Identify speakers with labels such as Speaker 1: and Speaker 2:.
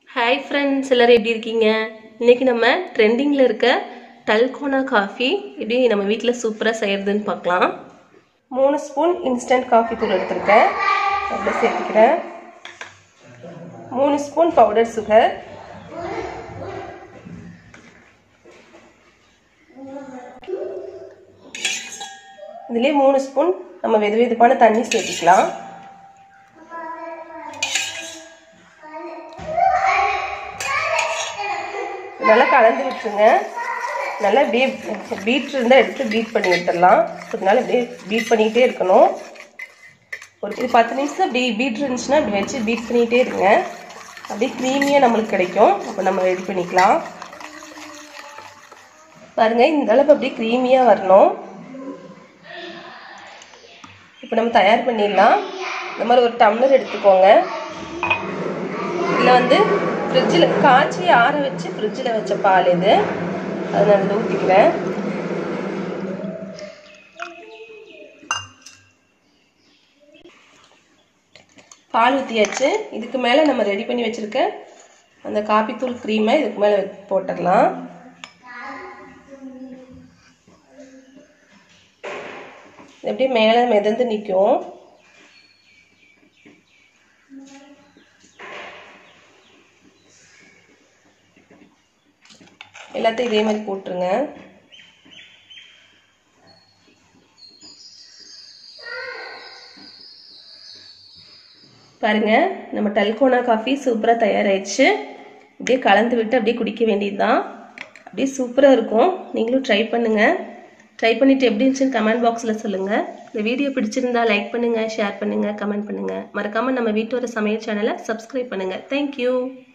Speaker 1: hi friends எல்லாரும் எப்படி இருக்கீங்க இன்னைக்கு நம்ம ட்ரெண்டிங்கில் இருக்க டல்கோனா காஃபி எப்படி நம்ம வீட்டில் சூப்பராக செய்யறதுன்னு பார்க்கலாம் மூணு ஸ்பூன் இன்ஸ்டன்ட் காஃபி தூள் எடுத்திருக்கேன் அதில் சேர்த்துக்கிறேன் மூணு ஸ்பூன் பவுடர் சுகர் இதுலேயே மூணு ஸ்பூன் நம்ம வெது வெதுப்பான தண்ணி சேர்த்துக்கலாம் நல்லா கலந்து விட்டுருங்க நல்லா இப்படியே பீட் இருந்தால் எடுத்து பீட் பண்ணி விட்டுடலாம் அதனால இப்படியே பீட் பண்ணிக்கிட்டே இருக்கணும் ஒரு இது பத்து நிமிஷம் அப்படி பீட் இருந்துச்சுன்னா இப்படி வச்சு பீட் பண்ணிகிட்டே இருங்க அப்படியே க்ரீமியாக நம்மளுக்கு கிடைக்கும் அப்போ நம்ம ரெடி பண்ணிக்கலாம் பாருங்கள் இந்த அளவுக்கு அப்படியே க்ரீமியாக வரணும் இப்போ நம்ம தயார் பண்ணிடலாம் இந்த மாதிரி ஒரு டம்ளர் எடுத்துக்கோங்க இதில் வந்து ஃப்ரிட்ஜில் காய்ச்சி ஆற வச்சு ஃப்ரிட்ஜில் வச்ச பால் இது அதை நான் இதில் ஊற்றிக்கிறேன் பால் ஊற்றியாச்சு இதுக்கு மேலே நம்ம ரெடி பண்ணி வச்சுருக்க அந்த காப்பித்தூள் க்ரீமை இதுக்கு மேலே போட்டுடலாம் எப்படியே மேலே மிதந்து நிற்கும் எல்லாத்தையும் இதே மாதிரி போட்டுருங்க பாருங்க நம்ம டல்கோனா காஃபி சூப்பராக தயாராகிடுச்சு அப்படியே கலந்து விட்டு அப்படியே குடிக்க வேண்டியதுதான் அப்படியே சூப்பராக இருக்கும் நீங்களும் ட்ரை பண்ணுங்கள் ட்ரை பண்ணிவிட்டு எப்படி இருந்துச்சுன்னு கமெண்ட் பாக்ஸில் சொல்லுங்கள் இந்த வீடியோ பிடிச்சிருந்தா லைக் பண்ணுங்கள் ஷேர் பண்ணுங்கள் கமெண்ட் பண்ணுங்கள் மறக்காமல் நம்ம வீட்டோட சமையல் சேனலை சப்ஸ்கிரைப் பண்ணுங்கள் தேங்க்யூ